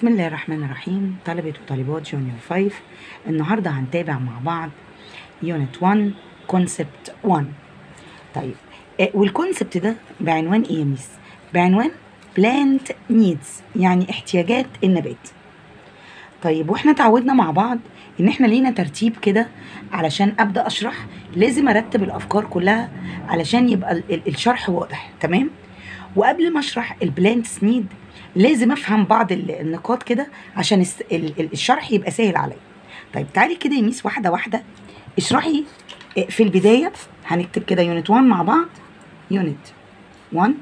بسم الله الرحمن الرحيم طلبة وطالبات جونيور 5 النهاردة هنتابع مع بعض يونت 1 كونسبت 1 طيب آه، والكونسبت ده بعنوان ايه يا ميس؟ بعنوان بلانت نيدز يعني احتياجات النبات طيب واحنا اتعودنا مع بعض ان احنا لينا ترتيب كده علشان ابدا اشرح لازم ارتب الافكار كلها علشان يبقى ال- ال- الشرح واضح تمام وقبل ما اشرح البلانتس نيد لازم افهم بعض ال- النقاط كده عشان الس- ال- ال- الشرح يبقى سهل عليا طيب تعالي كده يا ميس واحده واحده اشرحي آه، في البدايه هنكتب كده يونت 1 مع بعض يونت 1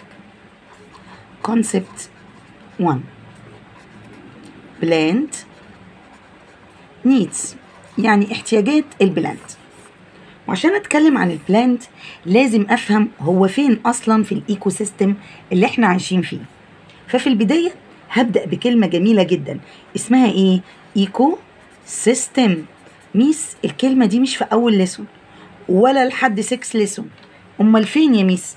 كونسبت 1 بلانت نيدز يعني احتياجات البلانت وعشان اتكلم عن البلانت لازم افهم هو فين اصلا في الايكو سيستم اللي احنا عايشين فيه ففي البدايه هبدا بكلمه جميله جدا اسمها ايه ايكو سيستم ميس الكلمه دي مش في اول ليسون ولا لحد 6 ليسون امال فين يا ميس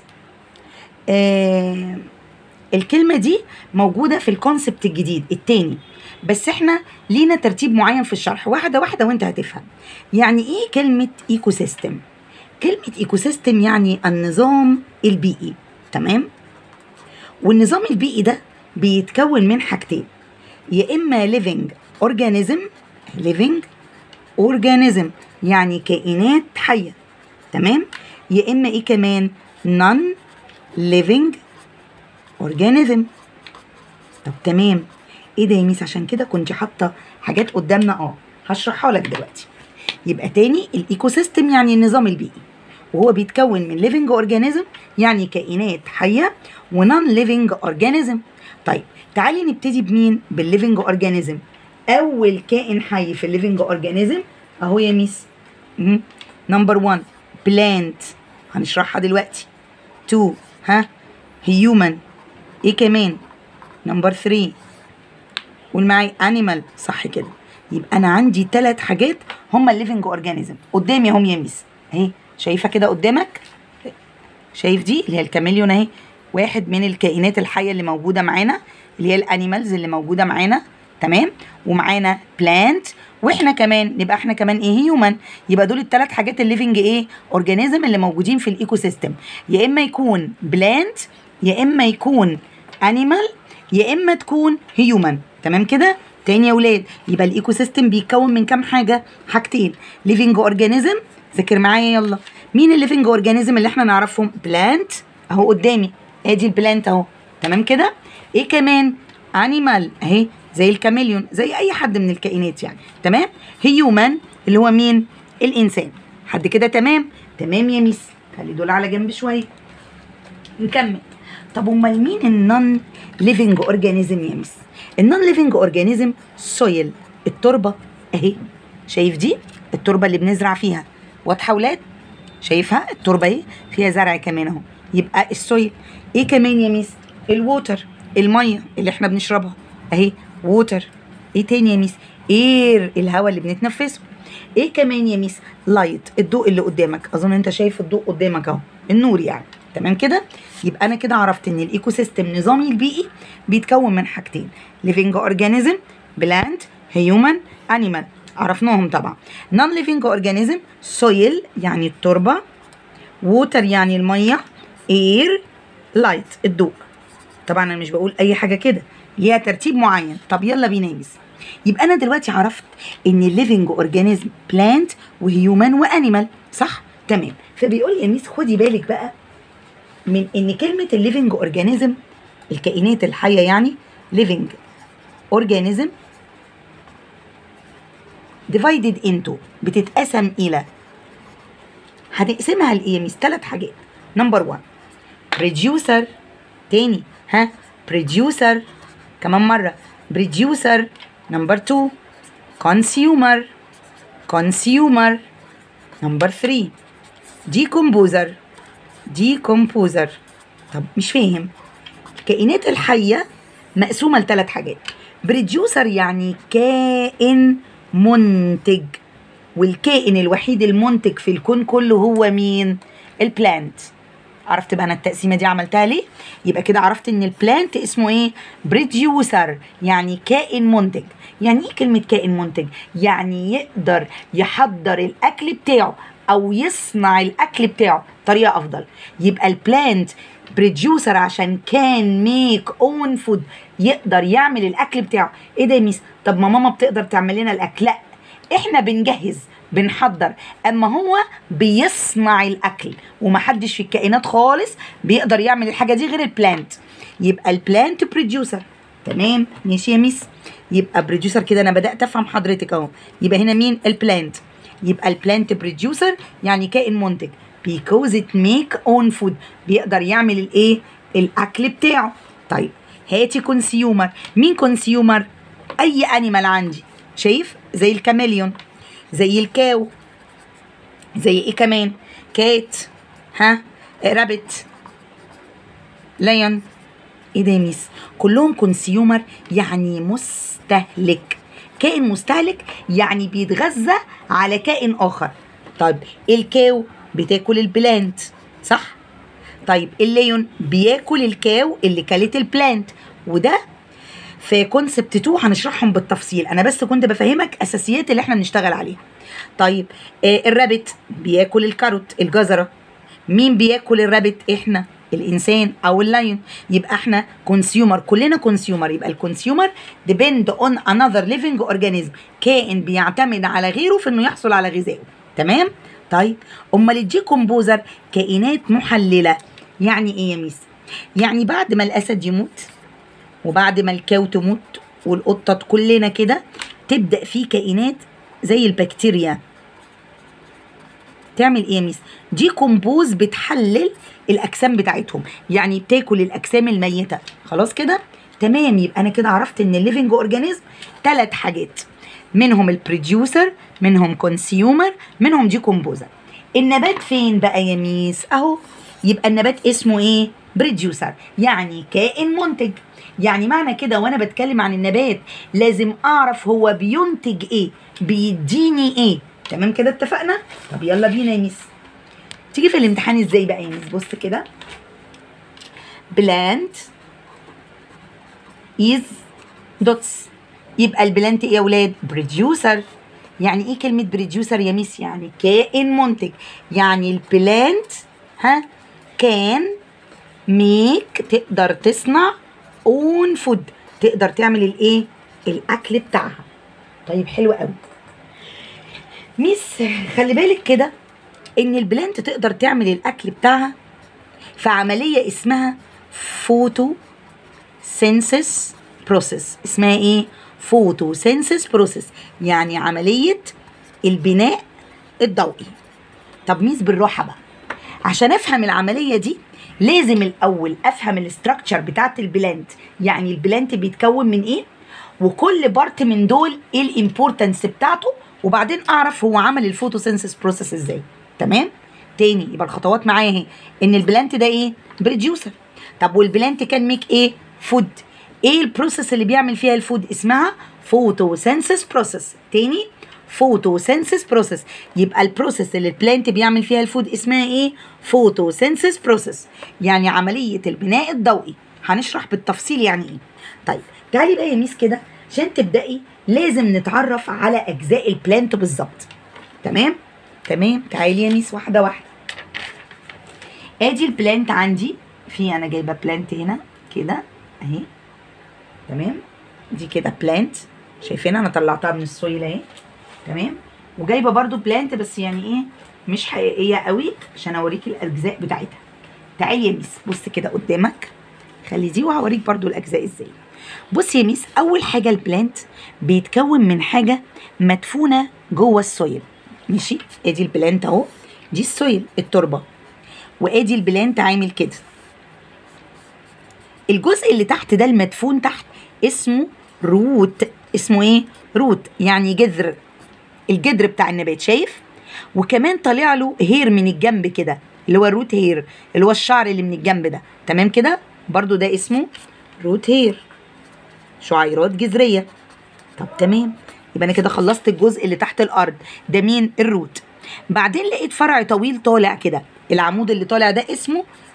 آه الكلمه دي موجوده في الكونسبت الجديد التاني بس احنا لينا ترتيب معين في الشرح واحده واحده وانت هتفهم يعني ايه كلمه ايكو سيستم كلمه ايكو سيستم يعني النظام البيئي تمام والنظام البيئي ده بيتكون من حاجتين يا اما living organism living organism يعني كائنات حيه تمام يا اما ايه كمان non living organism طب تمام ايه ده يا ميس عشان كده كنت حاطه حاجات قدامنا اه هشرحها لك دلوقتي يبقى تاني الايكو سيستم يعني النظام البيئي وهو بيتكون من living organism يعني كائنات حيه ونون living organism طيب تعالي نبتدي بمين بالليفنج اورجانيزم اول كائن حي في الليفنج اورجانيزم اهو يا ميس نمبر 1 بلانت هنشرحها دلوقتي 2 ها هيومن ايه كمان نمبر 3 قول معايا انيمال صح كده يبقى انا عندي ثلاث حاجات هما الليفنج اورجانيزم قدامي اهم يا ميس اهي شايفه كده قدامك شايف دي اللي هي الكاميليون اهي واحد من الكائنات الحيه اللي موجوده معانا اللي هي الانيمالز اللي موجوده معانا تمام ومعانا بلانت واحنا كمان نبقى احنا كمان ايه هيومن يبقى دول الثلاث حاجات الليفنج ايه اورجانيزم اللي موجودين في الايكو سيستم يا اما يكون بلانت يا اما يكون انيمال يا اما تكون هيومن تمام كده تاني يا ولاد يبقى الايكو سيستم بيتكون من كام حاجه حاجتين ليفنج اورجانيزم ذاكر معايا يلا مين الليفنج اورجانيزم اللي احنا نعرفهم بلانت اهو قدامي ادي البلانت اهو تمام كده ايه كمان انيمال اهي زي الكاميليون زي اي حد من الكائنات يعني تمام هيومن اللي هو مين الانسان حد كده تمام تمام يا ميس خلي دول على جنب شويه نكمل طب امال مين النون ليفنج اورجانيزم يا ميس النون ليفنج اورجانيزم سويل التربه اهي شايف دي التربه اللي بنزرع فيها واضحه ولاد شايفها التربه اهي فيها زرع كمان اهو يبقى السويل ايه كمان يا ميس الووتر الميه اللي احنا بنشربها اهي ووتر ايه تاني يا ميس اير الهواء اللي بنتنفسه ايه كمان يا ميس لايت الضوء اللي قدامك اظن انت شايف الضوء قدامك اهو النور يعني تمام كده يبقى انا كده عرفت ان الايكو سيستم نظامي البيئي بيتكون من حاجتين ليفنج اورجانيزم بلانت هيومن انيمال عرفناهم طبعا نون ليفنج اورجانيزم سويل يعني التربه ووتر يعني الميه اير لايت الضوء طبعا انا مش بقول اي حاجه كده ليها ترتيب معين طب يلا بينا يا ميس يبقى انا دلوقتي عرفت ان الليفنج اورجانيزم بلانت وهيومن وانيمال صح تمام فبيقول لي يا ميس خدي بالك بقى من ان كلمه الليفنج اورجانيزم الكائنات الحيه يعني ليفنج اورجانيزم divided into بتتقسم الى هنقسمها لايه يا ميس ثلاث حاجات نمبر 1 بروديوسر تاني ها بروديوسر كمان مره بروديوسر نمبر 2 كونسيومر كونسيومر نمبر 3 ديكومبوزر ديكومبوزر طب مش فاهم الكائنات الحيه مقسومه لثلاث حاجات بروديوسر يعني كائن منتج والكائن الوحيد المنتج في الكون كله هو مين البلانت عرفت بقى انا التقسيمه دي عملتها ليه يبقى كده عرفت ان البلانت اسمه ايه بروديوسر يعني كائن منتج يعني ايه كلمه كائن منتج يعني يقدر يحضر الاكل بتاعه او يصنع الاكل بتاعه بطريقه افضل يبقى البلانت بروديوسر عشان كان ميك اون فود يقدر يعمل الاكل بتاعه ايه ده يا ميس طب ما ماما بتقدر تعمل لنا الاكل لا احنا بنجهز بنحضر اما هو بيصنع الاكل ومحدش في الكائنات خالص بيقدر يعمل الحاجه دي غير البلانت يبقى البلانت بروديوسر تمام ماشي يا ميس يبقى بروديوسر كده انا بدات افهم حضرتك اهو يبقى هنا مين البلانت يبقى البلانت بروديوسر يعني كائن منتج because it make own food بيقدر يعمل الايه الاكل بتاعه طيب هاتي كونسيومر مين كونسيومر اي انيمال عندي شايف زي الكاميليون زي الكاو زي ايه كمان كات ها رابت ليون ايه ده يا ميس كلهم كونسيومر يعني مستهلك كائن مستهلك يعني بيتغذى على كائن اخر طيب الكاو بتاكل البلانت صح طيب الليون بياكل الكاو اللي كلت البلانت وده في كونسبت 2 هنشرحهم بالتفصيل انا بس كنت بفهمك اساسيات اللي احنا بنشتغل عليها طيب آه الرابت بياكل الكاروت الجزره مين بياكل الرابت احنا الانسان او اللايون يبقى احنا كونسيومر كلنا كونسيومر يبقى الكونسيومر ديبند اون انذر ليفنج اورجانيزم كائن بيعتمد على غيره في انه يحصل على غذائه تمام طيب امال الديكومبوزر كائنات محلله يعني ايه يا ميس يعني بعد ما الاسد يموت وبعد ما الكاو تموت والقطه كلنا كده تبدا في كائنات زي البكتيريا تعمل ايه يا ميس دي كومبوز بتحلل الاجسام بتاعتهم يعني بتاكل الاجسام الميته خلاص كده تمام يبقى انا كده عرفت ان الليفنج اورجانيزم ثلاث حاجات منهم البروديوسر منهم كونسيومر منهم دي كومبوزر النبات فين بقى يا ميس اهو يبقى النبات اسمه ايه بروديوسر يعني كائن منتج يعني معنى كده وانا بتكلم عن النبات لازم اعرف هو بينتج ايه بيديني ايه تمام كده اتفقنا طب يلا بينا يا ميس تيجي في الامتحان ازاي بقى يا ميس بص كده بلانت از دوتس يبقى البلانت ايه يا ولاد بروديوسر يعني ايه كلمه بروديوسر يا ميس يعني كائن منتج يعني البلانت ها كان ميك تقدر تصنع اون فود تقدر تعمل الايه الاكل بتاعها طيب حلو قوي ميس خلي بالك كده ان البلانت تقدر تعمل الاكل بتاعها في عمليه اسمها فوتو سينسس بروسيس اسمها ايه فوتو سينسس بروسيس يعني عمليه البناء الضوئي طب ميس بالراحه بقى عشان افهم العمليه دي لازم الاول افهم الاستراكشر بتاعت البلانت يعني البلانت بيتكون من ايه وكل بارت من دول ايه الامبورتنس بتاعته وبعدين اعرف هو عمل الفوتوسينثيس بروسيس ازاي تمام تاني يبقى الخطوات معايا اهي ان البلانت ده ايه بروديوسر طب والبلانت كان ميك ايه فود ايه البروسيس اللي بيعمل فيها الفود اسمها فوتوسينثيس بروسيس تاني فوتوسينثيس بروسيس يبقى البروسيس اللي البلانت بيعمل فيها الفود اسمها ايه فوتوسينثيس بروسيس يعني عمليه البناء الضوئي هنشرح بالتفصيل يعني ايه طيب تعالي بقى يا ميس كده عشان تبداي لازم نتعرف على اجزاء البلانت بالظبط تمام تمام تعالي يا ميس واحده واحده ادي البلانت عندي في انا جايبه بلانت هنا كده اهي تمام دي كده بلانت شايفينها انا طلعتها من السويل اهي تمام وجايبه برضو بلانت بس يعني ايه مش حقيقيه قوي عشان اوريكي الاجزاء بتاعتها تعالي يا ميس بص كده قدامك خلي دي وهوريك برضو الاجزاء ازاي بص يا ميس اول حاجه البلانت بيتكون من حاجه مدفونه جوه السويل ماشي ادي البلانت اهو دي السويل التربه وادي البلانت عامل كده الجزء اللي تحت ده المدفون تحت اسمه روت اسمه ايه روت يعني جذر الجذر بتاع النبات شايف وكمان طالع له هير من الجنب كده اللي هو الروت هير اللي هو الشعر اللي من الجنب ده تمام كده برضو ده اسمه روت هير شعيرات جذريه طب تمام يبقى انا كده خلصت الجزء اللي تحت الارض ده مين الروت بعدين لقيت فرع طويل طالع كده العمود اللي طالع ده اسمه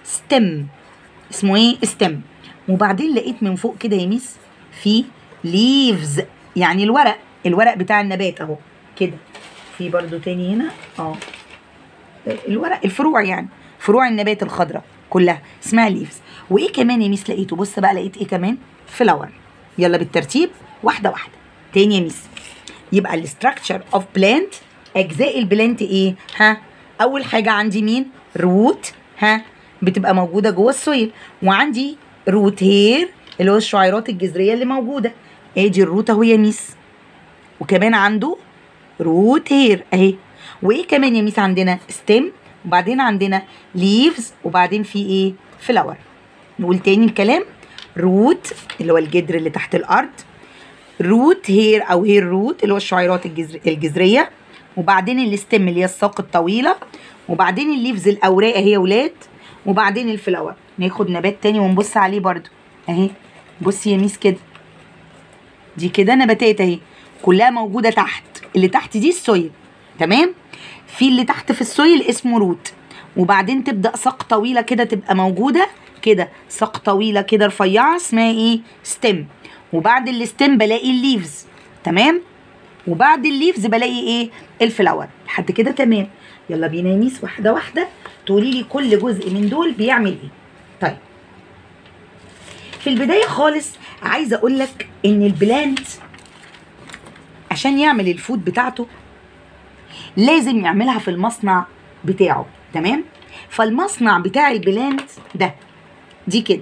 ستيم اسمه ايه ستيم وبعدين لقيت من فوق كده يا ميس في ليفز يعني الورق الورق بتاع النبات اهو كده في برضو تاني هنا اه الورق الفروع يعني فروع النبات الخضراء كلها اسمها ليفز وايه كمان يا ميس لقيته بص بقى لقيت ايه كمان فلاور يلا بالترتيب واحده واحده تاني يا ميس يبقى الاستراكشر اوف بلانت اجزاء البلانت ايه ها اول حاجه عندي مين روت ها بتبقى موجوده جوه السويل وعندي روت هير اللي هو الشعيرات الجذريه اللي موجوده ادي الروت اهو يا ميس وكمان عنده روت هير اهي وايه كمان يا ميس عندنا ستيم وبعدين عندنا ليفز وبعدين في ايه فلاور نقول تاني الكلام روت اللي هو الجدر اللي تحت الارض روت هير او هير روت اللي هو الشعيرات الجذر الجذريه وبعدين الستيم اللي هي الساق الطويله وبعدين الليفز الاوراق اهي يا ولاد وبعدين الفلاور ناخد نبات تاني ونبص عليه برضو اهي بصي يا ميس كده دي كده نباتات اهي كلها موجوده تحت اللي تحت دي السويل تمام في اللي تحت في السويل اسمه روت وبعدين تبدا ساق طويله كده تبقى موجوده كده ساق طويله كده رفيعه اسمها ايه ستيم وبعد الستيم بلاقي الليفز تمام وبعد الليفز بلاقي ايه الفلاور لحد كده تمام يلا بينا يا ميس واحده واحده تقولي لي كل جزء من دول بيعمل ايه طيب في البدايه خالص عايزه اقول لك ان البلانت عشان يعمل الفود بتاعته لازم يعملها في المصنع بتاعه تمام فالمصنع بتاع البلانت ده دي كده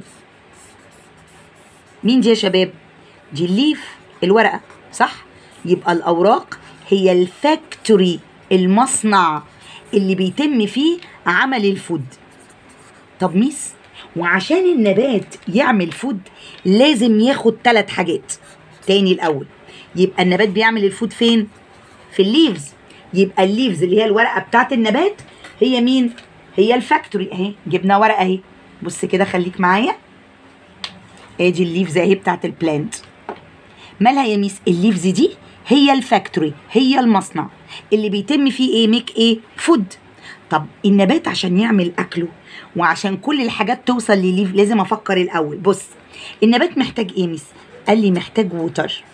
مين دي يا شباب دي الليف الورقه صح يبقى الاوراق هي الفاكتوري المصنع اللي بيتم فيه عمل الفود طب ميس وعشان النبات يعمل فود لازم ياخد ثلاث حاجات تاني الاول يبقى النبات بيعمل الفود فين في الليفز يبقى الليفز اللي هي الورقه بتاعت النبات هي مين هي الفاكتوري اهي جبنا ورقه اهي بص كده خليك معايا ادي الليفز اهي بتاعت البلانت مالها يا ميس الليفز دي هي الفاكتوري هي المصنع اللي بيتم فيه ايه ميك ايه فود طب النبات عشان يعمل اكله وعشان كل الحاجات توصل لليف لازم افكر الاول بص النبات محتاج ايه ميس قال لي محتاج ووتر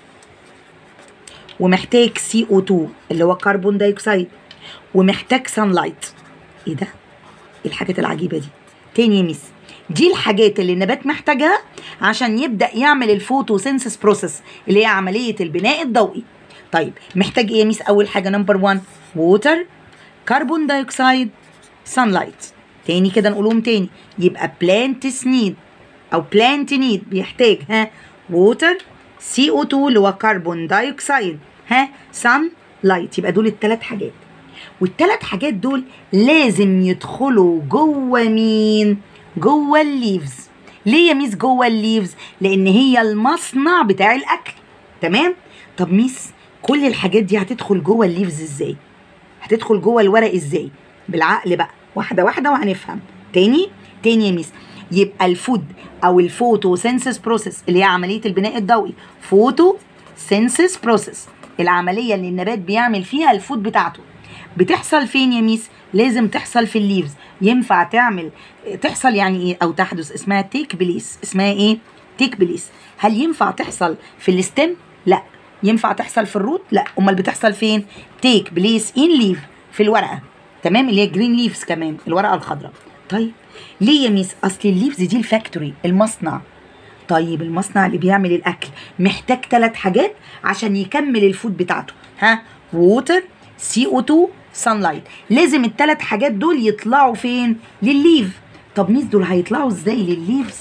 ومحتاج سي او 2 اللي هو كربون دايوكسيد ومحتاج سان لايت ايه ده إيه الحاجات العجيبه دي تاني يا ميس دي الحاجات اللي النبات محتاجها عشان يبدا يعمل الفوتوسينسيس بروسيس اللي هي عمليه البناء الضوئي طيب محتاج ايه يا ميس اول حاجه نمبر 1 ووتر كربون دايوكسيد سان لايت تاني كده نقولهم تاني يبقى بلانت نيد او بلانت نيد بيحتاج ها ووتر سي او 2 اللي هو كربون دايوكسيد ها سان لايت يبقى دول الثلاث حاجات والثلاث حاجات دول لازم يدخلوا جوه مين جوه الليفز ليه يا ميس جوه الليفز لان هي المصنع بتاع الاكل تمام طب ميس كل الحاجات دي هتدخل جوه الليفز ازاي هتدخل جوه الورق ازاي بالعقل بقى واحده واحده وهنفهم تاني تاني يا ميس يبقى الفود او الفوتو سينسس بروسيس اللي هي عمليه البناء الضوئي فوتو سينسس بروسيس العمليه اللي النبات بيعمل فيها الفود بتاعته بتحصل فين يا ميس لازم تحصل في الليفز ينفع تعمل تحصل يعني ايه او تحدث اسمها تيك بليس اسمها ايه تيك بليس هل ينفع تحصل في الستيم لا ينفع تحصل في الروت لا امال بتحصل فين تيك بليس ان ليف في الورقه تمام اللي هي جرين ليفز كمان الورقه الخضراء طيب ليه يا ميس اصل الليفز دي الفاكتوري المصنع طيب المصنع اللي بيعمل الاكل محتاج ثلاث حاجات عشان يكمل الفود بتاعته ها ووتر سي او 2 سان لايت لازم الثلاث حاجات دول يطلعوا فين للليف طب ميس دول هيطلعوا ازاي للليفز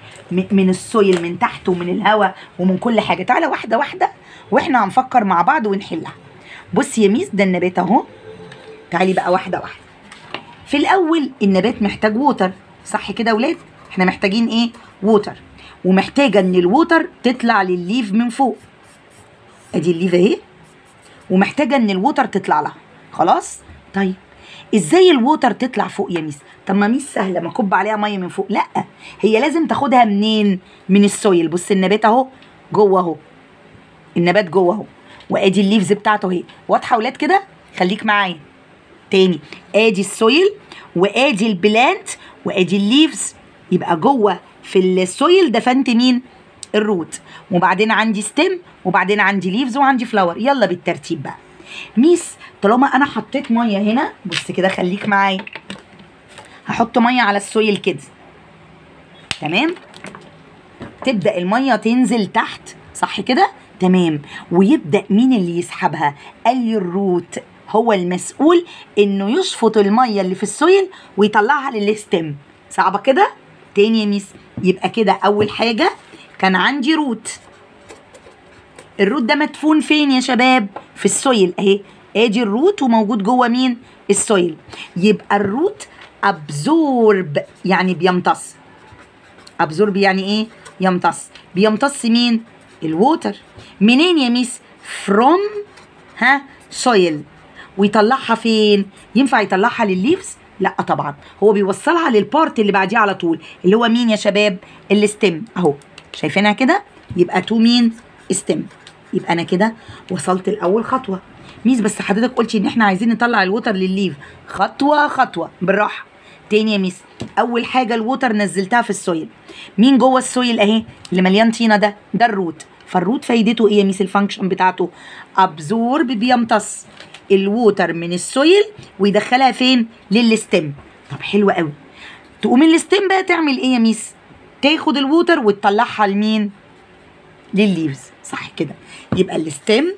من السويل من تحت ومن الهواء ومن كل حاجه تعالى واحده واحده واحنا هنفكر مع بعض ونحلها بص يا ميس ده النبات اهو تعالي بقى واحده واحده في الاول النبات محتاج ووتر صح كده يا ولاد احنا محتاجين ايه ووتر ومحتاجه ان الووتر تطلع للليف من فوق ادي الليف اهي ومحتاجه ان الووتر تطلع لها خلاص طيب ازاي الووتر تطلع فوق يا ميس طب ما ميس سهله ما كب عليها ميه من فوق لا هي لازم تاخدها منين من السويل بص النبات اهو جوه اهو النبات جوه اهو وادي الليفز بتاعته اهي واضحه يا ولاد كده خليك معايا تاني ادي السويل وادي البلانت وادي الليفز يبقى جوه في السويل دفنت مين الروت وبعدين عندي ستيم وبعدين عندي ليفز وعندي فلاور يلا بالترتيب بقى ميس طالما انا حطيت ميه هنا بص كده خليك معايا هحط ميه على السويل كده تمام تبدا الميه تنزل تحت صح كده تمام ويبدا مين اللي يسحبها قال لي الروت هو المسؤول انه يشفط الميه اللي في السويل ويطلعها للستيم صعبه كده تاني يا ميس يبقى كده اول حاجه كان عندي روت الروت ده مدفون فين يا شباب في السويل اهي ادي الروت وموجود جوه مين السويل يبقى الروت ابزورب يعني بيمتص ابزورب يعني ايه يمتص بيمتص مين الووتر منين يا ميس فروم ها سويل ويطلعها فين ينفع يطلعها للليفز لا طبعا هو بيوصلها للبارت اللي بعديه على طول اللي هو مين يا شباب الستيم اهو شايفينها كده يبقى تو مين ستيم يبقى انا كده وصلت لاول خطوه ميس بس حضرتك قلتي ان احنا عايزين نطلع الووتر للليف خطوه خطوه بالراحه تاني يا ميس اول حاجه الووتر نزلتها في السويل مين جوه السويل اهي اللي مليان طينه ده ده الروت فالروت فايدته ايه يا ميس الفانكشن بتاعته ابزورب بيمتص الووتر من السويل ويدخلها فين للستيم طب حلو قوي تقوم الستيم بقى تعمل ايه يا ميس تاخد الووتر وتطلعها لمين للليفز صح كده يبقى الستيم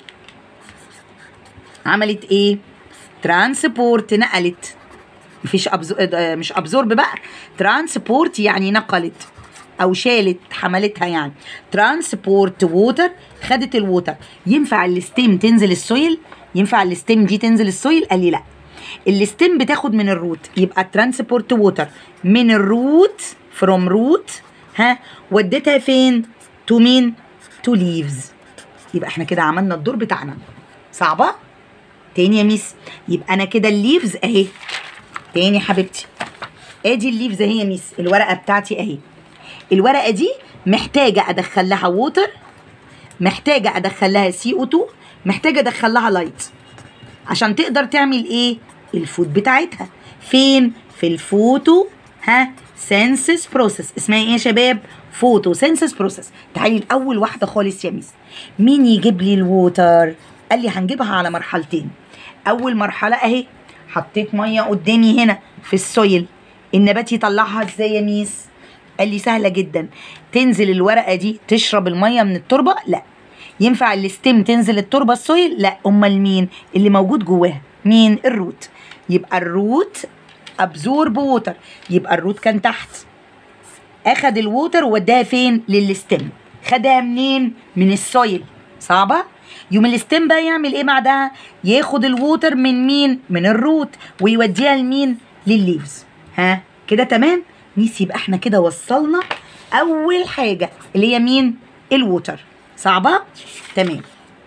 عملت ايه ترانسبورت نقلت مفيش أبزو... مش ابزورب بقى ترانسبورت يعني نقلت او شالت حملتها يعني ترانسبورت ووتر خدت الووتر ينفع الستيم تنزل السويل ينفع الستيم دي تنزل السويل قال لي لا الستيم بتاخد من الروت يبقى ترانسبورت ووتر من الروت فروم روت ها وديتها فين تو مين تو ليفز يبقى احنا كده عملنا الدور بتاعنا صعبه تاني يا ميس يبقى انا كده الليفز اهي تاني حبيبتي ادي الليفز اهي يا ميس الورقه بتاعتي اهي الورقه دي محتاجه ادخل لها ووتر محتاجه ادخل لها سي او 2 محتاجه ادخل لها لايت عشان تقدر تعمل ايه الفود بتاعتها فين في الفوتو ها سينسس بروسيس اسمها ايه يا شباب فوتو سينسس بروسيس تعالي الاول واحده خالص يا ميس مين يجيب لي الووتر قال لي هنجيبها على مرحلتين اول مرحله اهي حطيت ميه قدامي هنا في السويل النبات يطلعها ازاي يا ميس قال لي سهله جدا تنزل الورقه دي تشرب الميه من التربه لا ينفع الستيم تنزل التربه السويل لا امال مين اللي موجود جواها مين الروت يبقى الروت ابزورب ووتر يبقى الروت كان تحت اخد الووتر ووداها فين للستيم خدها منين من السويل صعبه يوم الستيم بقى يعمل ايه بعدها ياخد الووتر من مين من الروت ويوديها لمين للليفز ها كده تمام نيس يبقى احنا كده وصلنا اول حاجه اللي هي مين الووتر صعبه تمام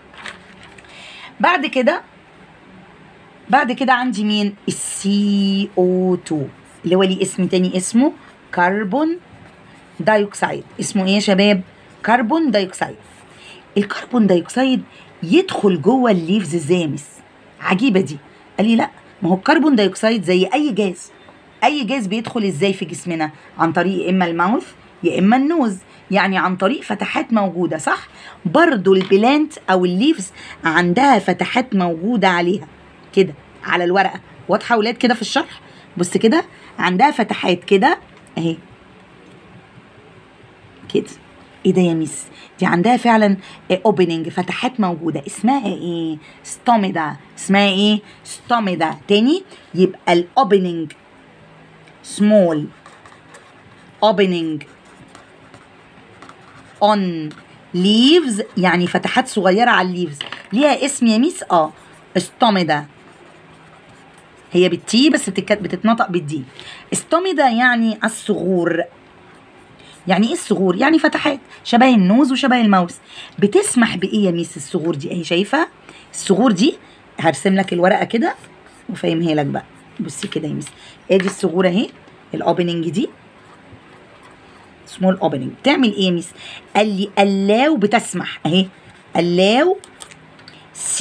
بعد كده بعد كده عندي مين السي او 2 اللي هو ليه اسم تاني اسمه كربون دايوكسيد اسمه ايه يا شباب كربون دايوكسيد الكربون دايوكسيد يدخل جوه الليفز ازاي يا مس عجيبه دي قال لي لا ما هو الكربون دايوكسيد زي اي جاز اي جاز بيدخل ازاي في جسمنا عن طريق يا اما الماوث يا اما النوز يعني عن طريق فتحات موجوده صح برضو البلانت او الليفز عندها فتحات موجوده عليها كده على الورقه واضحه ولاد كده في الشرح بص كده عندها فتحات كده اهي كده ايه ده يا ميس دي عندها فعلا اوبننج فتحات موجوده اسمها ايه ستوميدا اسمها ايه ستوميدا تاني يبقى الاوبننج سمول اوبننج on leaves يعني فتحات صغيرة على الليفز ليها اسم يا ميس اه استوميدا هي بالتي بس بتتكت بتتنطق بالدي استوميدا يعني الصغور يعني ايه الصغور يعني فتحات شبه النوز وشبه الماوس بتسمح بايه يا ميس الصغور دي اهي شايفه الصغور دي هرسم لك الورقه كده وفاهمها لك بقى بصي كده يا ميس ادي الصغور اهي الاوبننج دي سمول اوبننج بتعمل ايه يا ميس قال لي allow بتسمح اهي allow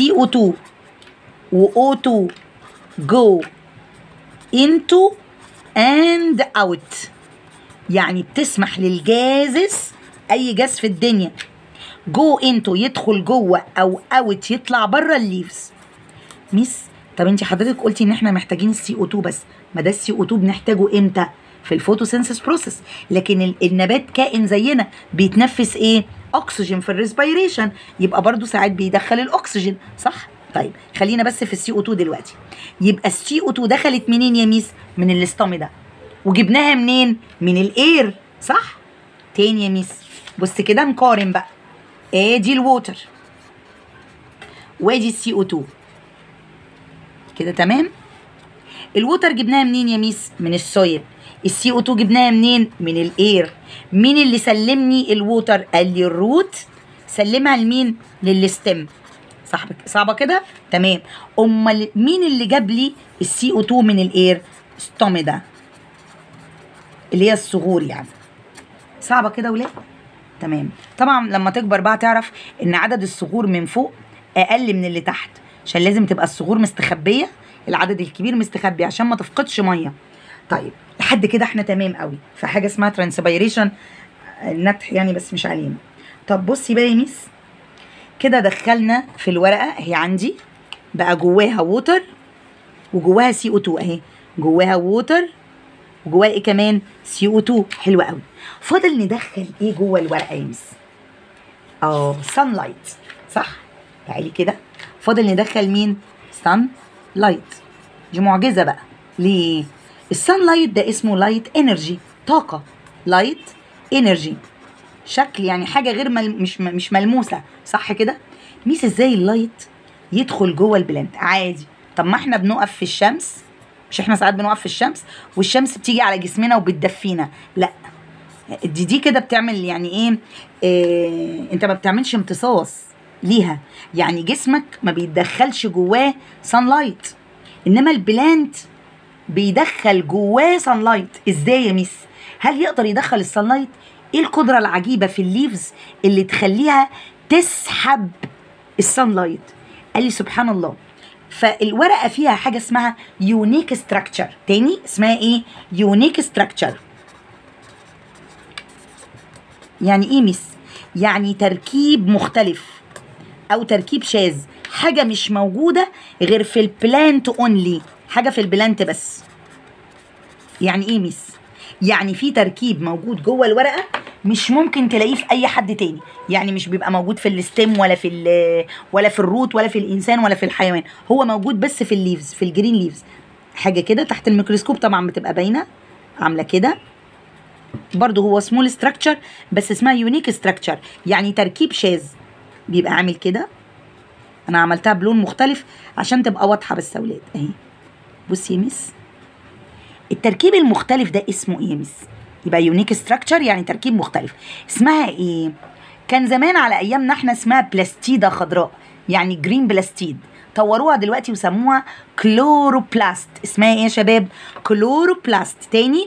CO2 و O2 go into and out يعني بتسمح للجازس اي جاز في الدنيا جو انتو يدخل جوه او اوت يطلع بره الليفز ميس طب انت حضرتك قلتي ان احنا محتاجين السي او 2 بس ما ده السي او 2 بنحتاجه امتى في الفوتوسينثيس بروسيس لكن ال- النبات كائن زينا بيتنفس ايه اكسجين في الريسبيريشن يبقى برضو ساعات بيدخل الاكسجين صح طيب خلينا بس في السي او 2 دلوقتي يبقى السي او 2 دخلت منين يا ميس من الاستومي وجبناها منين من الاير صح تاني يا ميس بص كده نقارن بقى ادي الووتر وادي السي او 2 كده تمام الووتر جبناها منين يا ميس من السويل السي او 2 جبناها منين من الاير مين اللي سلمني الووتر قال لي الروت سلمها لمين للستم صح صعبه كده تمام امال مين اللي جاب لي السي او 2 من الاير ستوميدا اللي هي الصغور يعني صعبه كده ولا تمام طبعا لما تكبر بقى تعرف ان عدد الصغور من فوق اقل من اللي تحت عشان لازم تبقى الصغور مستخبيه العدد الكبير مستخبي عشان ما تفقدش ميه طيب لحد كده احنا تمام قوي في حاجه اسمها ترانسبيريشن النتح يعني بس مش علينا طب بصي بقى يا ميس كده دخلنا في الورقه هي عندي بقى جواها ووتر وجواها سي او 2 اهي جواها ووتر وجواها ايه كمان سي او 2 حلو قوي فاضل ندخل ايه جوه الورقه يا ميس اه سان لايت صح تعالي كده فاضل ندخل مين سان لايت دي معجزه بقى ليه السان لايت ده اسمه لايت انرجي طاقه لايت انرجي شكل يعني حاجه غير مل... مش م- مش ملموسه صح كده ميس ازاي اللايت يدخل جوه البلانت عادي طب ما احنا بنقف في الشمس مش احنا ساعات بنقف في الشمس والشمس بتيجي على جسمنا وبتدفينا لا دي دي كده بتعمل يعني ايه, إيه انت ما بتعملش امتصاص ليها يعني جسمك ما بيتدخلش جواه سان لايت انما البلانت بيدخل جواه سان لايت ازاي يا ميس هل يقدر يدخل السان لايت ايه القدره العجيبه في الليفز اللي تخليها تسحب السان لايت قال لي سبحان الله فالورقه فيها حاجه اسمها يونيك ستراكشر تاني اسمها ايه يونيك ستراكشر يعني ايه ميس يعني تركيب مختلف او تركيب شاذ حاجه مش موجوده غير في البلانت اونلي حاجه في البلانت بس يعني ايه ميس يعني في تركيب موجود جوه الورقه مش ممكن تلاقيه في اي حد تاني يعني مش بيبقى موجود في الستيم ولا في ال- ولا في الروت ولا في الانسان ولا في الحيوان هو موجود بس في الليفز في الجرين ليفز حاجه كده تحت الميكروسكوب طبعا بتبقى باينه عامله كده برضه هو سمول ستراكشر بس اسمها يونيك ستراكشر يعني تركيب شاذ بيبقى عامل كده انا عملتها بلون مختلف عشان تبقى واضحه بس يا ولاد اهي بصي يا مس التركيب المختلف ده اسمه ايه يا مس يبقى يونيك ستراكشر يعني تركيب مختلف اسمها ايه كان زمان على ايامنا احنا اسمها بلاستيده خضراء يعني جرين بلاستيد طوروها دلوقتي وسموها كلوروبلاست اسمها ايه يا شباب كلوروبلاست تاني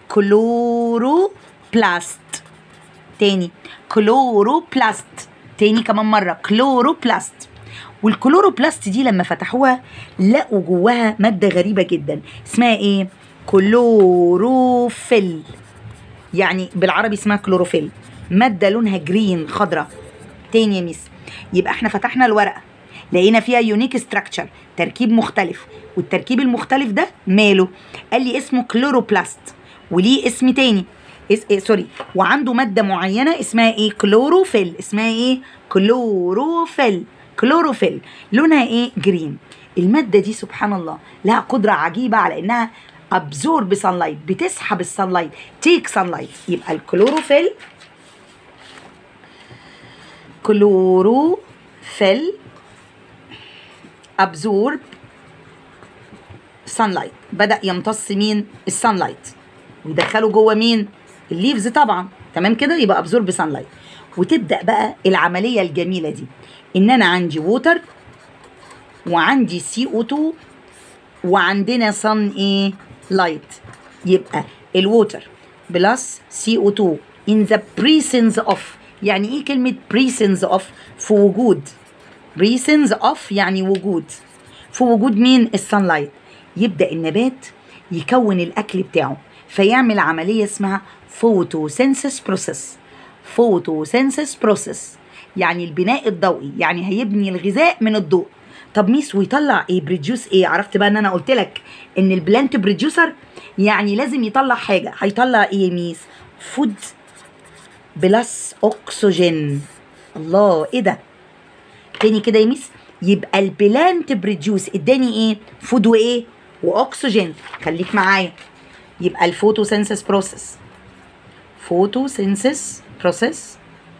كلوروبلاست تاني كلوروبلاست تاني كمان مرة كلوروبلاست والكلوروبلاست دي لما فتحوها لقوا جواها مادة غريبة جدا اسمها ايه كلوروفيل يعني بالعربي اسمها كلوروفيل مادة لونها جرين خضرة تاني يا ميس يبقى احنا فتحنا الورقة لقينا فيها يونيك ستراكشر تركيب مختلف والتركيب المختلف ده ماله قال لي اسمه كلوروبلاست وليه اسم تاني اس... إيه سوري وعنده ماده معينه اسمها ايه كلوروفيل اسمها ايه كلوروفيل كلوروفيل لونها ايه جرين الماده دي سبحان الله لها قدره عجيبه على انها ابزورب sunlight بتسحب السانلايت تيك sunlight يبقى الكلوروفيل كلوروفيل ابزورب sunlight بدا يمتص مين السانلايت ويدخله جوه مين الليفز طبعا تمام كده يبقى ابزورب sunlight وتبدا بقى العمليه الجميله دي ان انا عندي ووتر وعندي سي او 2 وعندنا صن ايه لايت يبقى الووتر بلس سي او 2 in the presence of يعني ايه كلمه presence of في وجود presence of يعني وجود في وجود مين السان لايت يبدا النبات يكون الاكل بتاعه فيعمل عمليه اسمها فوتوسينثيس بروسيس فوتوسينثيس بروسيس يعني البناء الضوئي يعني هيبني الغذاء من الضوء طب ميس ويطلع ايه بريديوس ايه عرفت بقى ان انا قلت لك ان البلانت بريديوسر يعني لازم يطلع حاجه هيطلع ايه يا ميس فود بلس اكسجين الله ايه ده تاني كده يا ميس يبقى البلانت بريديوس اداني ايه فود وايه واكسجين خليك معايا يبقى الفوتوسينثيس بروسيس فوتوسينثيس بروسيس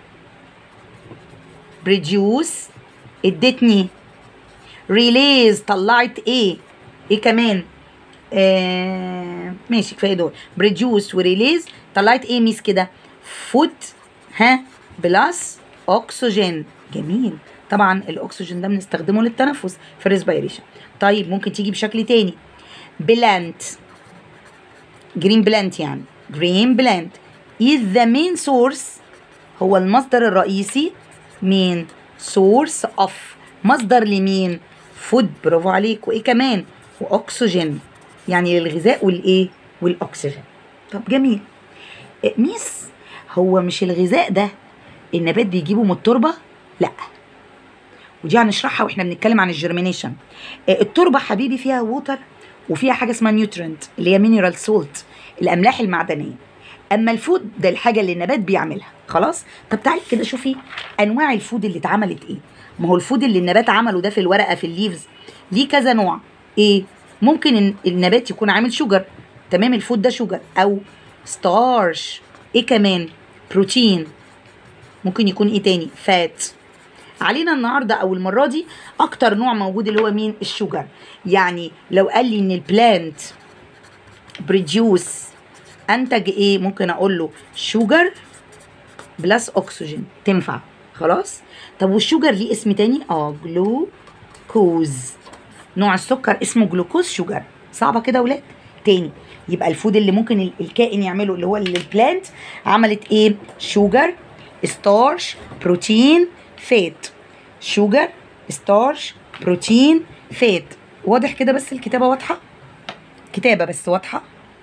بريديوس ادتني ريليز طلعت ايه ايه كمان آه ماشي كفايه دول بريديوس وريليز طلعت ايه ميس كده فود ها بلس اكسجين جميل طبعا الاكسجين ده بنستخدمه للتنفس في الريسبيريشن طيب ممكن تيجي بشكل تاني بلانت جرين بلانت يعني جرين بلانت is the main source هو المصدر الرئيسي مين source of مصدر لمين فود برافو عليك وايه كمان واكسجين يعني للغذاء والايه والاكسجين طب جميل إيه، ميس هو مش الغذاء ده النبات بيجيبه من التربه لا ودي هنشرحها واحنا بنتكلم عن الجرمينيشن التربه حبيبي فيها ووتر وفيها حاجه اسمها نيوترنت اللي هي مينرال سولت الاملاح المعدنيه اما الفود ده الحاجه اللي النبات بيعملها خلاص طب تعالي كده شوفي انواع الفود اللي اتعملت ايه ما هو الفود اللي النبات عمله ده في الورقه في الليفز ليه كذا نوع ايه ممكن إن النبات يكون عامل شوجر تمام الفود ده شوجر او ستارش ايه كمان بروتين ممكن يكون ايه تاني فات علينا النهارده او المره دي اكتر نوع موجود اللي هو مين الشوجر يعني لو قال لي ان البلانت بريديوس انتج ايه ممكن اقول له شوجر بلس اكسجين تنفع خلاص طب والشوجر ليه اسم تاني اه جلوكوز نوع السكر اسمه جلوكوز شوجر صعبه كده يا ولاد تاني يبقى الفود اللي ممكن ال- الكائن يعمله اللي هو البلانت عملت ايه شوجر ستارش بروتين فات شوجر ستارش بروتين فات واضح كده بس الكتابه واضحه كتابه بس واضحه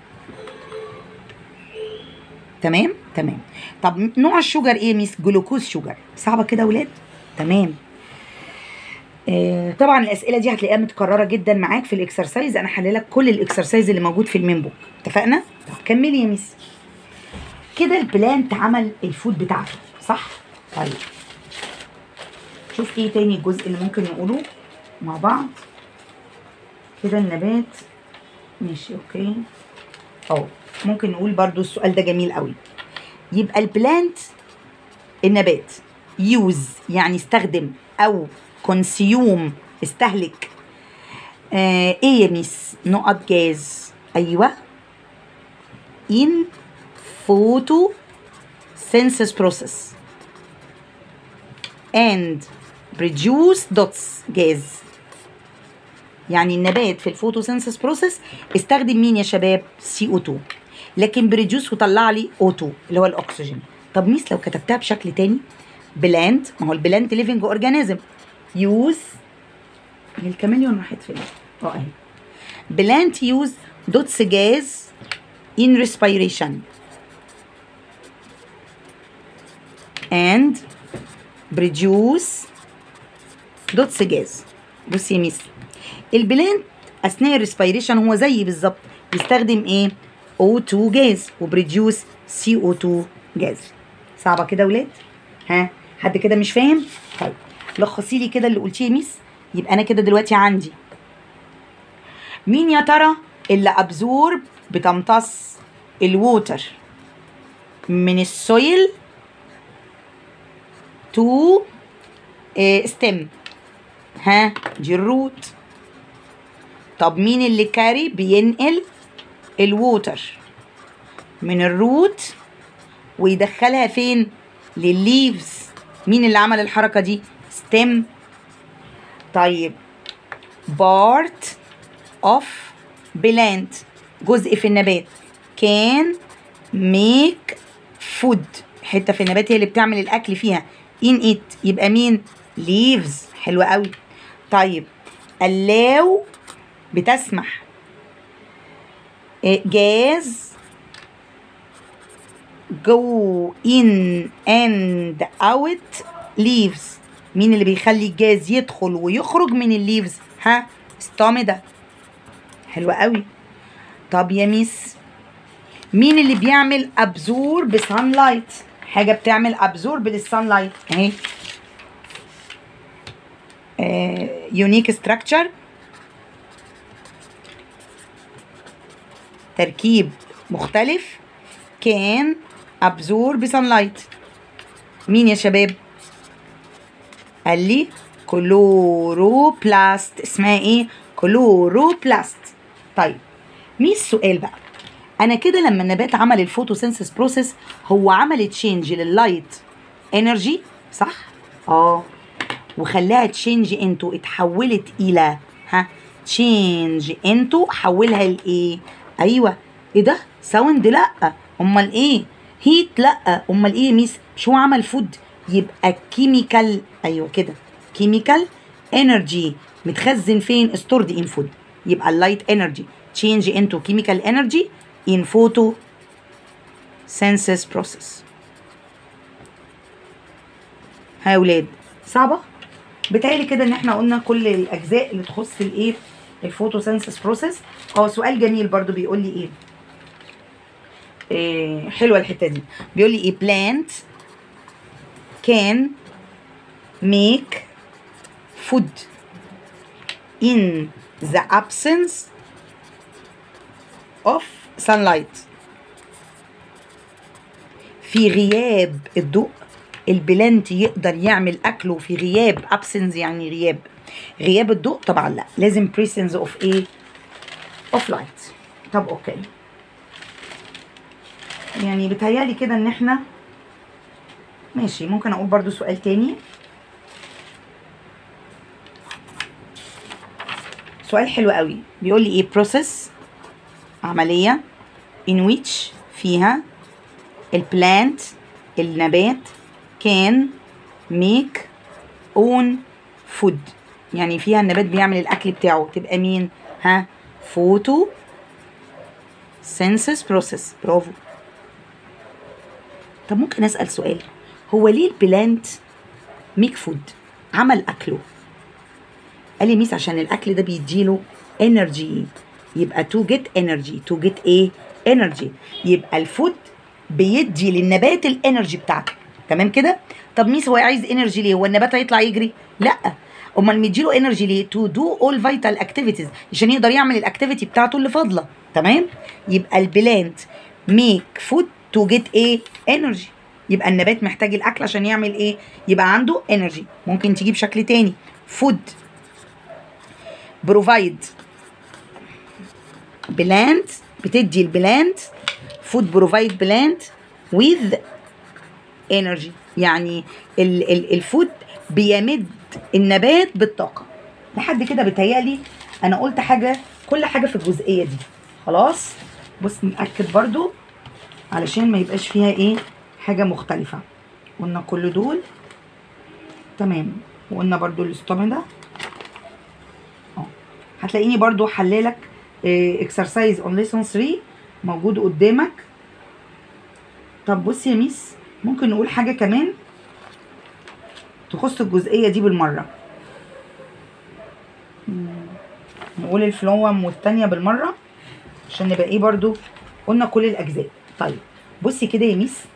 تمام تمام طب نوع الشوجر ايه ميس جلوكوز شوجر صعبه كده يا ولاد تمام آه طبعا الاسئله دي هتلاقيها متكرره جدا معاك في الاكسرسايز انا حللك كل الاكسرسايز اللي موجود في المين بوك اتفقنا طب كملي يا ميس كده البلانت عمل الفود بتاعته صح طيب شوف ايه تاني الجزء اللي ممكن نقوله مع بعض كده النبات ماشي اوكي اه ممكن نقول برضو السؤال ده جميل قوي يبقى البلانت النبات يوز يعني استخدم او كونسيوم استهلك آه ايه يا ميس نقط جاز ايوه in photosynthesis process and produce dots جاز يعني النبات في الفوتوسينثيس بروسيس استخدم مين يا شباب سي او 2 لكن بريديوس وطلع لي او 2 اللي هو الاكسجين طب ميس لو كتبتها بشكل تاني بلانت ما هو البلانت ليفنج اورجانيزم يوز هي الكاميليون راحت فين اه اهي بلانت يوز دوتس جاز in respiration and produce دوتس جاز بص يا ميس البلانت اثناء الريسبيريشن هو زي بالظبط بيستخدم ايه O2 جاز وبريديوس CO2 جاز صعبه كده يا ولاد ها حد كده مش فاهم طيب لخصي لي كده اللي قلتيه يا ميس يبقى انا كده دلوقتي عندي مين يا ترى اللي ابزورب بتمتص الووتر من السويل تو ستيم ها دي الروت طب مين اللي كاري بينقل الووتر من الروت ويدخلها فين للليفز مين اللي عمل الحركه دي ستيم طيب بارت اوف بلانت جزء في النبات كان ميك فود حته في النبات هي اللي بتعمل الاكل فيها ان ات يبقى مين ليفز حلوه قوي طيب allow بتسمح gas go in and out leaves مين اللي بيخلي الجاز يدخل ويخرج من الليفز ها ستومدا حلوة قوي طب يا ميس مين اللي بيعمل ابزور بسان لايت حاجة بتعمل ابزور بالسان لايت اهي يونيك ستراكشر تركيب مختلف كان ابزور بسان لايت مين يا شباب قال لي كلوروبلاست اسمها ايه كلوروبلاست طيب مين السؤال بقى انا كده لما النبات عمل الفوتوسينثيس بروسيس هو عمل تشينج لللايت انرجي صح اه وخلاها تشينج انتو اتحولت الى ها تشينج انتو حولها لايه ايوه ايه ده ساوند لا امال ايه هيت لا امال ايه يا ميس مش هو عمل فود يبقى كيميكال ايوه كده كيميكال انرجي متخزن فين ستورد ان فود يبقى اللايت انرجي تشينج انتو كيميكال انرجي ان فوتو سينسس بروسيس ها يا ولاد صعبه بتهيألي كده ان احنا قلنا كل الاجزاء اللي تخص الايه الفوتوسينثيس بروسيس اه سؤال جميل برضو بيقول لي ايه إيه حلوه الحته دي بيقول لي ايه plant can make food in the absence of sunlight في غياب الضوء البلانت يقدر يعمل اكله في غياب absence يعني غياب غياب الضوء طبعا لا لازم presence of ايه of light طب اوكي يعني بتهيالي كده ان احنا ماشي ممكن اقول برضو سؤال تاني سؤال حلو قوي بيقول لي ايه process عملية in which فيها البلانت النبات can make own food يعني فيها النبات بيعمل الاكل بتاعه تبقى مين ها فوتو سينسس بروسيس برافو طب ممكن اسال سؤال هو ليه البلانت ميك فود عمل اكله قال لي ميس عشان الاكل ده بيديله انرجي يبقى تو جيت انرجي تو جيت ايه انرجي يبقى الفود بيدي للنبات الانرجي بتاعته تمام كده طب ميس هو عايز انرجي ليه هو النبات هيطلع يجري لا امال مديله انرجي ليه تو دو اول فيتال اكتيفيتيز عشان يقدر يعمل الاكتيفيتي بتاعته اللي فاضله تمام يبقى البلانت ميك فود تو جيت ايه انرجي يبقى النبات محتاج الاكل عشان يعمل ايه يبقى عنده انرجي ممكن تجيب شكل تاني فود بروفايد بلانت بتدي البلانت فود بروفايد بلانت with energy يعني ال ال الفود بيمد النبات بالطاقه لحد كده بتهيألي انا قلت حاجه كل حاجه في الجزئيه دي خلاص بص نتاكد برضو علشان ما يبقاش فيها ايه حاجه مختلفه قلنا كل دول تمام وقلنا برضو الاستومي ده اه هتلاقيني برضو حلالك اكسرسايز اون ليسون 3 موجود قدامك طب بصي يا ميس ممكن نقول حاجه كمان تخص الجزئيه دي بالمره نقول الفلوم والتانية بالمره عشان نبقى ايه برضو قلنا كل الاجزاء طيب بصي كده يا ميس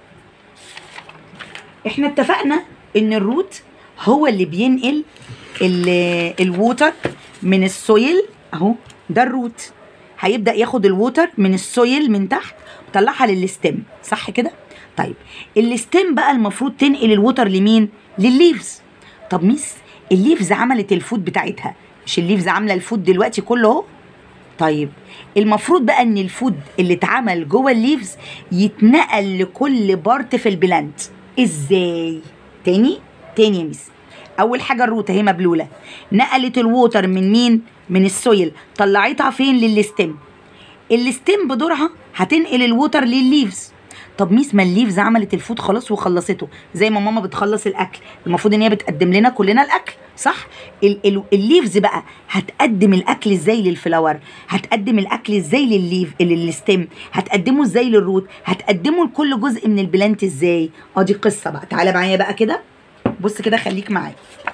احنا اتفقنا ان الروت هو اللي بينقل الووتر من السويل اهو ده الروت هيبدا ياخد الووتر من السويل من تحت ويطلعها للستيم صح كده طيب الستيم بقى المفروض تنقل الووتر لمين للليفز طب ميس الليفز عملت الفود بتاعتها مش الليفز عامله الفود دلوقتي كله اهو طيب المفروض بقى ان الفود اللي اتعمل جوه الليفز يتنقل لكل بارت في البلانت ازاي تاني تاني يا ميس اول حاجه الروت اهي مبلوله نقلت الووتر من مين من السويل طلعتها فين للستيم الستيم بدورها هتنقل الووتر للليفز طب ميس ما الليفز عملت الفود خلاص وخلصته زي ما ماما بتخلص الاكل المفروض ان هي بتقدم لنا كلنا الاكل صح ال- ال- الليفز بقى هتقدم الاكل ازاي للفلاور هتقدم الاكل ازاي للليف للستيم هتقدمه ازاي للروت هتقدمه لكل جزء من البلانت ازاي اه دي قصه بقى تعالى معايا بقى كده بص كده خليك معايا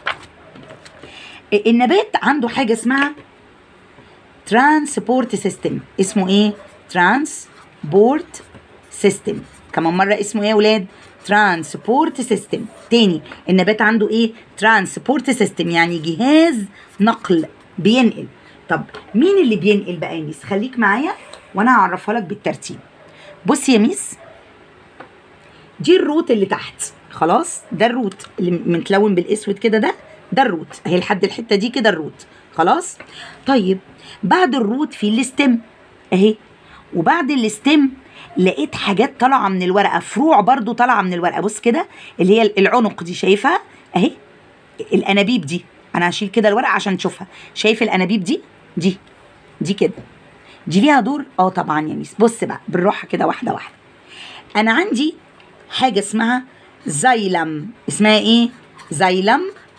النبات عنده حاجه اسمها ترانسبورت سيستم اسمه ايه ترانسبورت سيستم كمان مره اسمه ايه يا ولاد ترانسبورت سيستم تاني النبات عنده ايه ترانسبورت سيستم يعني جهاز نقل بينقل طب مين اللي بينقل بقى يا ميس خليك معايا وانا هعرفها لك بالترتيب بص يا ميس دي الروت اللي تحت خلاص ده الروت اللي متلون بالاسود كده ده ده الروت اهي لحد الحته دي كده الروت خلاص طيب بعد الروت في الاستم اهي وبعد الاستم لقيت حاجات طالعه من الورقه فروع برضو طالعه من الورقه بص كده اللي هي العنق دي شايفها اهي الانابيب دي انا هشيل كده الورقه عشان تشوفها شايف الانابيب دي دي دي كده دي ليها دور اه طبعا يا ميس بص بقى بالراحه كده واحده واحده انا عندي حاجه اسمها زايلم اسمها ايه زايلم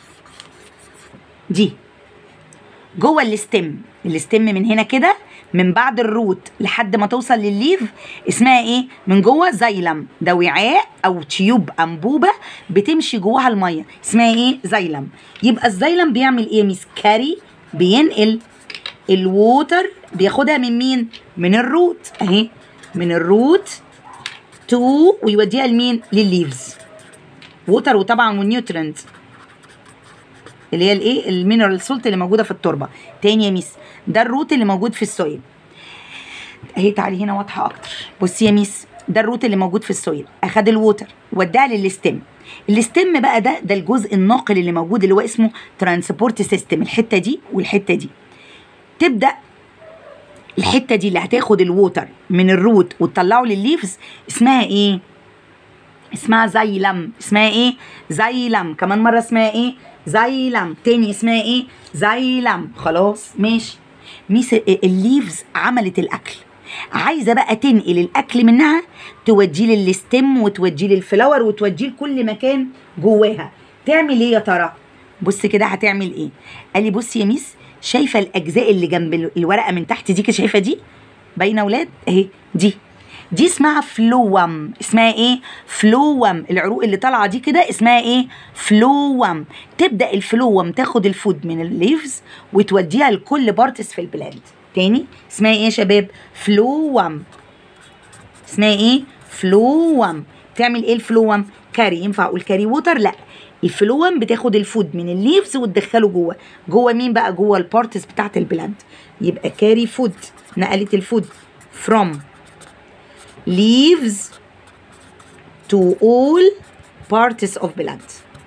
دي جوه الاستم الاستم من هنا كده من بعد الروت لحد ما توصل للليف اسمها ايه من جوه زايلم ده وعاء او تيوب انبوبه بتمشي جواها الميه اسمها ايه زايلم يبقى الزايلم بيعمل ايه ميس كاري بينقل الووتر بياخدها من مين من الروت اهي من الروت تو ويوديها لمين للليفز ووتر وطبعا والنيوترنت اللي هي الايه المينرال سولت اللي موجوده في التربه تاني يا ميس ده الروت اللي موجود في السويل اهي تعالي هنا واضحه اكتر بصي يا ميس ده الروت اللي موجود في السويل اخد الووتر وداها للستم الستم بقى ده ده الجزء الناقل اللي موجود اللي هو اسمه ترانسبورت سيستم الحته دي والحته دي تبدا الحته دي اللي هتاخد الووتر من الروت وتطلعه للليفز اسمها ايه اسمها زايلم اسمها ايه زايلم كمان مره اسمها ايه زايلم تاني اسمها ايه زايلم خلاص ماشي ميس الليفز عملت الاكل عايزه بقى تنقل الاكل منها توديه للستم وتوديه للفلاور وتوديه لكل مكان جواها تعمل ايه يا ترى بص كده هتعمل ايه قال لي بص يا ميس شايفه الاجزاء اللي جنب الورقه من تحت دي كده شايفه دي باينه اولاد اهي دي دي اسمها فلوم اسمها ايه فلوم العروق اللي طالعه دي كده اسمها ايه فلوم تبدا الفلوم تاخد الفود من الليفز وتوديها لكل بارتس في البلاد تاني اسمها ايه يا شباب فلوم اسمها ايه فلوم تعمل ايه الفلوم كاري ينفع اقول كاري ووتر لا الفلوم بتاخد الفود من الليفز وتدخله جوه جوه مين بقى جوه البارتس بتاعت البلانت يبقى كاري فود نقلت الفود from leaves to all parts of plant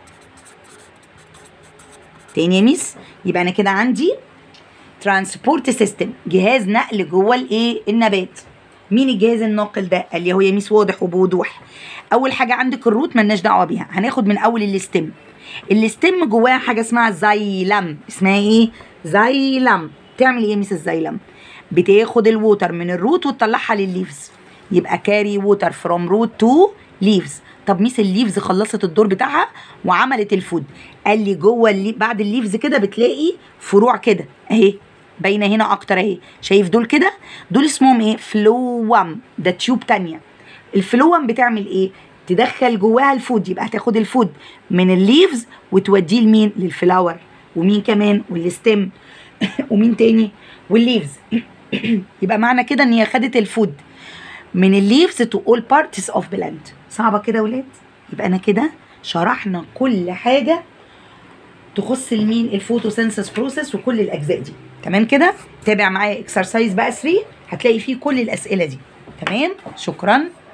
تاني يا ميس يبقى انا كده عندي ترانسبورت سيستم جهاز نقل جوه الايه النبات مين الجهاز الناقل ده قال لي هو يا ميس واضح وبوضوح اول حاجه عندك الروت ملناش دعوه بيها هناخد من اول الاستم الاستم جواها حاجه اسمها زايلم اسمها ايه زايلم تعمل ايه يا ميس الزايلم بتاخد الووتر من الروت وتطلعها للليفز يبقى كاري ووتر فروم روت تو ليفز طب ميس الليفز خلصت الدور بتاعها وعملت الفود قال لي جوه اللي بعد الليفز كده بتلاقي فروع كده اهي باينه هنا اكتر اهي شايف دول كده دول اسمهم ايه فلوم ده تيوب تانية الفلوم بتعمل ايه تدخل جواها الفود يبقى هتاخد الفود من الليفز وتوديه لمين للفلاور ومين كمان والستيم ومين تاني والليفز يبقى معنى كده ان هي خدت الفود من الليفز تو اول بارتس اوف بلانت صعبه كده يا ولاد يبقى انا كده شرحنا كل حاجه تخص المين الفوتوسينثيس بروسيس وكل الاجزاء دي تمام كده تابع معايا اكسرسايز بقى 3 هتلاقي فيه كل الاسئله دي تمام شكرا